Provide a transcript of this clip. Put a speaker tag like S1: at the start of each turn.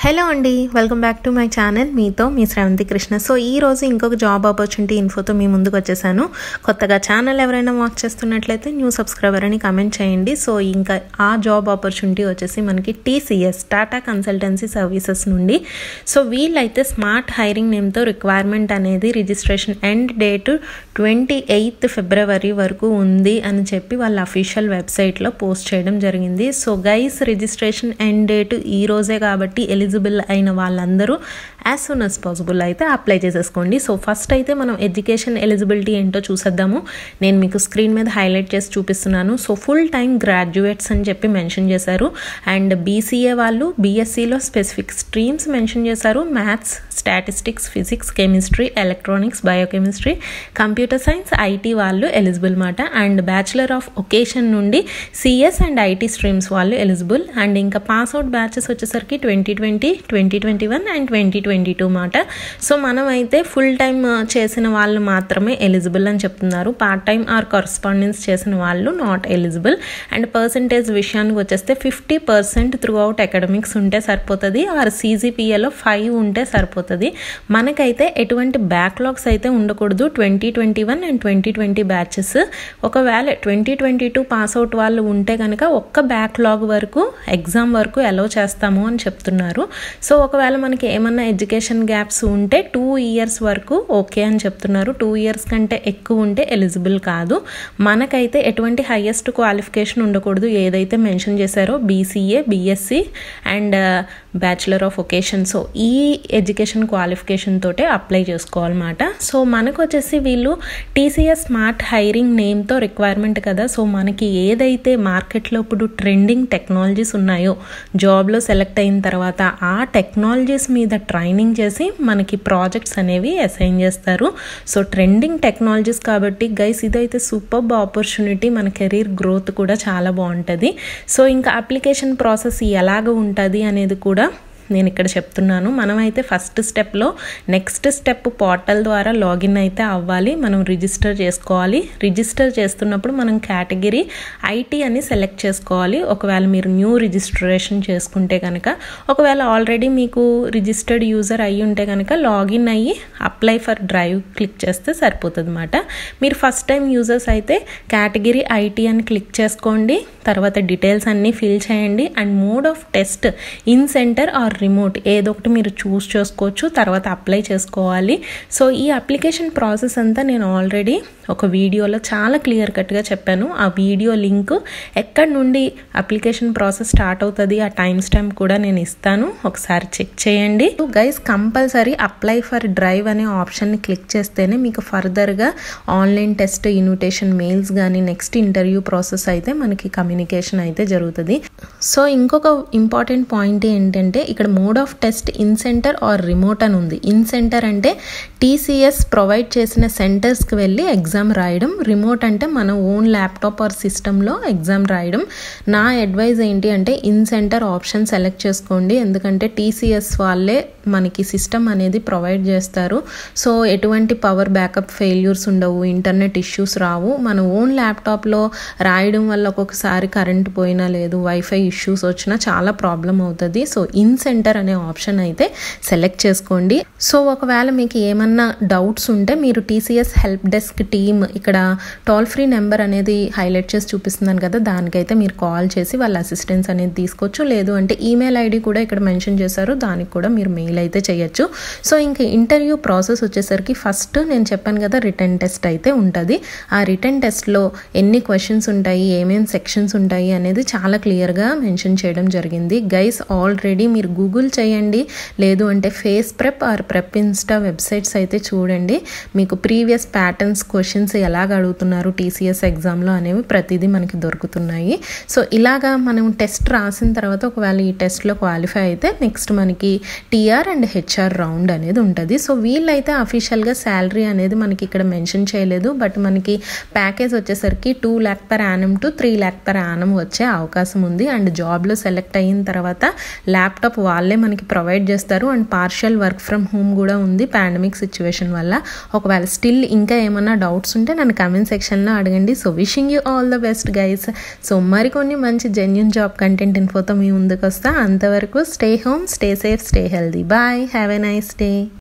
S1: hello అండి welcome back to my channel మీతో మీ శ్రవంతి కృష్ణ సో ఈ రోజు ఇంకొక జాబ్ ఆపర్చునిటీ ఇన్ఫోతో మీ ముందుకు వచ్చేసాను కొత్తగా ఛానల్ ఎవరైనా వాచ్ చేస్తున్నట్లయితే న్యూ సబ్స్క్రైబర్ అని కమెంట్ చేయండి సో ఇంకా ఆ జాబ్ ఆపర్చునిటీ వచ్చేసి మనకి టీసీఎస్ టాటా కన్సల్టెన్సీ సర్వీసెస్ నుండి సో వీళ్ళైతే స్మార్ట్ హైరింగ్ నేమ్తో రిక్వైర్మెంట్ అనేది registration end date twenty eighth February వరకు ఉంది అని చెప్పి వాళ్ళ అఫీషియల్ వెబ్సైట్లో పోస్ట్ చేయడం జరిగింది so guys registration end date ఈ రోజే కాబట్టి ఎలిజిబుల్ అయిన వాళ్ళందరూ యాజ్ సూన్ యాజ్ పాసిబుల్ అయితే అప్లై చేసేసుకోండి సో ఫస్ట్ అయితే మనం ఎడ్యుకేషన్ ఎలిజిబిలిటీ ఏంటో చూసేద్దాము నేను మీకు స్క్రీన్ మీద హైలైట్ చేసి చూపిస్తున్నాను సో ఫుల్ టైం గ్రాడ్యుయేట్స్ అని చెప్పి మెన్షన్ చేశారు అండ్ బీసీఏ వాళ్ళు బీఎస్సీలో స్పెసిఫిక్ స్ట్రీమ్స్ మెన్షన్ చేశారు maths statistics physics chemistry electronics biochemistry computer science IT వాళ్ళు ఎలిజిబుల్ మాట అండ్ బ్యాచిలర్ ఆఫ్ ఒకేషన్ నుండి సిఎస్ అండ్ ఐటీ స్ట్రీమ్స్ వాళ్ళు ఎలిజిబుల్ అండ్ ఇంకా పాస్అవుట్ బ్యాచెస్ వచ్చేసరికి twenty twenty twenty twenty one and twenty twenty two మాట so మనం అయితే full time చేసిన వాళ్ళు మాత్రమే ఎలిజిబుల్ అని చెప్తున్నారు పార్ట్ టైం ఆర్ కరస్పాండెన్స్ చేసిన వాళ్ళు నాట్ ఎలిజిబుల్ అండ్ పర్సంటేజ్ విషయానికి వచ్చేస్తే fifty percent throughout academics ఉంటే సరిపోతుంది ఆర్ సీజీపీఏలో ఫైవ్ ఉంటే సరిపోతుంది మనకైతే ఎటువంటి బ్యాక్లాగ్స్ అయితే ఉండకూడదు twenty twenty one and twenty twenty batches ఒకవేళ ట్వంటీ ట్వంటీ టూ పాస్అవుట్ వాళ్ళు ఉంటే కనుక ఒక్క బ్యాక్లాగ్ వరకు ఎగ్జామ్ వరకు అలో చేస్తాము అని చెప్తున్నారు సో ఒకవేళ మనకి ఏమన్నా ఎడ్యుకేషన్ గ్యాప్స్ ఉంటే టూ ఇయర్స్ వరకు ఓకే అని చెప్తున్నారు టూ ఇయర్స్ కంటే ఎక్కువ ఉంటే ఎలిజిబుల్ కాదు మనకైతే ఎటువంటి హయ్యెస్ట్ క్వాలిఫికేషన్ ఉండకూడదు ఏదైతే మెన్షన్ చేశారో BCA BSc and bachelor of vocation so ఈ ఎడ్యుకేషన్ క్వాలిఫికేషన్ తోటే అప్లై చేసుకోవాలన్నమాట సో మనకు వచ్చేసి వీళ్ళు టీసీఎస్ స్మార్ట్ హైరింగ్ నేమ్తో రిక్వైర్మెంట్ కదా సో మనకి ఏదైతే మార్కెట్లో ఇప్పుడు ట్రెండింగ్ టెక్నాలజీస్ ఉన్నాయో జాబ్లో సెలెక్ట్ అయిన తర్వాత ఆ టెక్నాలజీస్ మీద ట్రైనింగ్ చేసి మనకి ప్రాజెక్ట్స్ అనేవి అసైన్ చేస్తారు సో ట్రెండింగ్ టెక్నాలజీస్ కాబట్టి గైస్ ఇదైతే సూపర్ ఆపర్చునిటీ మన కెరీర్ గ్రోత్ కూడా చాలా బాగుంటుంది సో ఇంకా అప్లికేషన్ ప్రాసెస్ ఎలాగ ఉంటుంది అనేది కూడా నేను ఇక్కడ చెప్తున్నాను మనమైతే ఫస్ట్ స్టెప్లో నెక్స్ట్ స్టెప్ పోర్టల్ ద్వారా లాగిన్ అయితే అవ్వాలి మనం రిజిస్టర్ చేసుకోవాలి రిజిస్టర్ చేస్తున్నప్పుడు మనం కేటగిరీ ఐటీ అని సెలెక్ట్ చేసుకోవాలి ఒకవేళ మీరు న్యూ రిజిస్ట్రేషన్ చేసుకుంటే కనుక ఒకవేళ ఆల్రెడీ మీకు రిజిస్టర్డ్ యూజర్ అయ్యి ఉంటే కనుక లాగిన్ అయ్యి అప్లై ఫర్ డ్రైవ్ క్లిక్ చేస్తే సరిపోతుంది అనమాట మీరు ఫస్ట్ టైం యూజర్స్ అయితే కేటగిరీ ఐటీ అని క్లిక్ చేసుకోండి తర్వాత డీటెయిల్స్ అన్నీ ఫిల్ చేయండి and mode of test in centre or remote ఏదో ఒకటి మీరు చూస్ చేసుకోవచ్చు తర్వాత అప్లై చేసుకోవాలి సో ఈ అప్లికేషన్ ప్రాసెస్ అంతా నేను ఆల్రెడీ ఒక వీడియోలో చాలా క్లియర్ కట్గా చెప్పాను ఆ వీడియో లింక్ ఎక్కడి నుండి అప్లికేషన్ ప్రాసెస్ స్టార్ట్ అవుతుంది ఆ టైం స్టాంప్ కూడా నేను ఇస్తాను ఒకసారి చెక్ చేయండి guys compulsory apply for drive అనే ఆప్షన్ని క్లిక్ చేస్తేనే మీకు ఫర్దర్గా ఆన్లైన్ టెస్ట్ ఇన్విటేషన్ మెయిల్స్ కానీ నెక్స్ట్ ఇంటర్వ్యూ ప్రాసెస్ అయితే మనకి కమ్యూనికేషన్ అయితే జరుగుతుంది సో ఇంకొక ఇంపార్టెంట్ పాయింట్ ఏంటంటే ఇక్కడ mode of test in centre or remote అని ఉంది ఇన్ సెంటర్ అంటే టీసీఎస్ ప్రొవైడ్ చేసిన సెంటర్స్కి వెళ్ళి ఎగ్జామ్ రాయడం రిమోట్ అంటే మన ఓన్ ల్యాప్టాప్ ఆర్ సిస్టంలో ఎగ్జామ్ రాయడం నా అడ్వైజ్ ఏంటి అంటే ఇన్ సెంటర్ ఆప్షన్ సెలెక్ట్ చేసుకోండి ఎందుకంటే టీసీఎస్ వాళ్ళే మనకి సిస్టమ్ అనేది ప్రొవైడ్ చేస్తారు సో ఎటువంటి పవర్ బ్యాకప్ ఫెయిల్యూర్స్ ఉండవు ఇంటర్నెట్ ఇష్యూస్ రావు మన ఓన్ ల్యాప్టాప్లో రాయడం వల్ల ఒక్కొక్కసారి కరెంట్ పోయినా లేదు వైఫై ఇష్యూస్ వచ్చినా చాలా ప్రాబ్లం అవుతుంది సో ఇన్ సెంటర్ అనే ఆప్షన్ అయితే సెలెక్ట్ చేసుకోండి సో ఒకవేళ మీకు ఏమన్నా డౌట్స్ ఉంటే మీరు టీసీఎస్ హెల్ప్ డెస్క్ టీమ్ ఇక్కడ టోల్ ఫ్రీ నెంబర్ అనేది హైలైట్ చేసి చూపిస్తున్నాను కదా దానికైతే మీరు కాల్ చేసి వాళ్ళ అసిస్టెన్స్ అనేది తీసుకోవచ్చు లేదు అంటే ఈమెయిల్ ఐడి కూడా ఇక్కడ మెన్షన్ చేశారు దానికి కూడా మీరు మెయిల్ అయితే చేయొచ్చు సో ఇంకా ఇంటర్వ్యూ ప్రాసెస్ వచ్చేసరికి ఫస్ట్ నేను చెప్పాను కదా రిటర్న్ టెస్ట్ అయితే ఉంటుంది ఆ రిటర్న్ టెస్ట్లో ఎన్ని క్వశ్చన్స్ ఉంటాయి ఏమేమి సెక్షన్స్ ఉంటాయి అనేది చాలా క్లియర్గా మెన్షన్ చేయడం జరిగింది గైస్ ఆల్రెడీ మీరు గూగుల్ చేయండి లేదు అంటే face prep or PrepInsta websites అయితే చూడండి మీకు ప్రీవియస్ ప్యాటర్న్స్ క్వశ్చన్స్ ఎలాగ అడుగుతున్నారు టీసీఎస్ ఎగ్జామ్లో అనేవి ప్రతిదీ మనకి దొరుకుతున్నాయి సో ఇలాగా మనం టెస్ట్ రాసిన తర్వాత ఒకవేళ ఈ టెస్ట్లో క్వాలిఫై అయితే నెక్స్ట్ మనకి టీఆర్ అండ్ హెచ్ఆర్ రౌండ్ అనేది ఉంటుంది సో వీళ్ళైతే అఫీషియల్గా శాలరీ అనేది మనకి ఇక్కడ మెన్షన్ చేయలేదు బట్ మనకి ప్యాకేజ్ వచ్చేసరికి two lakh per annum to three lakh per annum వచ్చే అవకాశం ఉంది అండ్ జాబ్లో సెలెక్ట్ అయిన తర్వాత ల్యాప్టాప్ వాళ్ళే మనకి ప్రొవైడ్ చేస్తారు and partial work from home కూడా ఉంది పాండమిక్ సిచ్యువేషన్ వల్ల ఒకవేళ స్టిల్ ఇంకా ఏమన్నా డౌట్స్ ఉంటే నన్ను కమెంట్ సెక్షన్లో అడగండి so wishing you all the best guys so మరికొన్ని మంచి జెన్యున్ జాబ్ కంటెంట్ ఇన్ఫోతో మీ ముందుకు వస్తా అంతవరకు stay home stay safe stay healthy bye have a nice day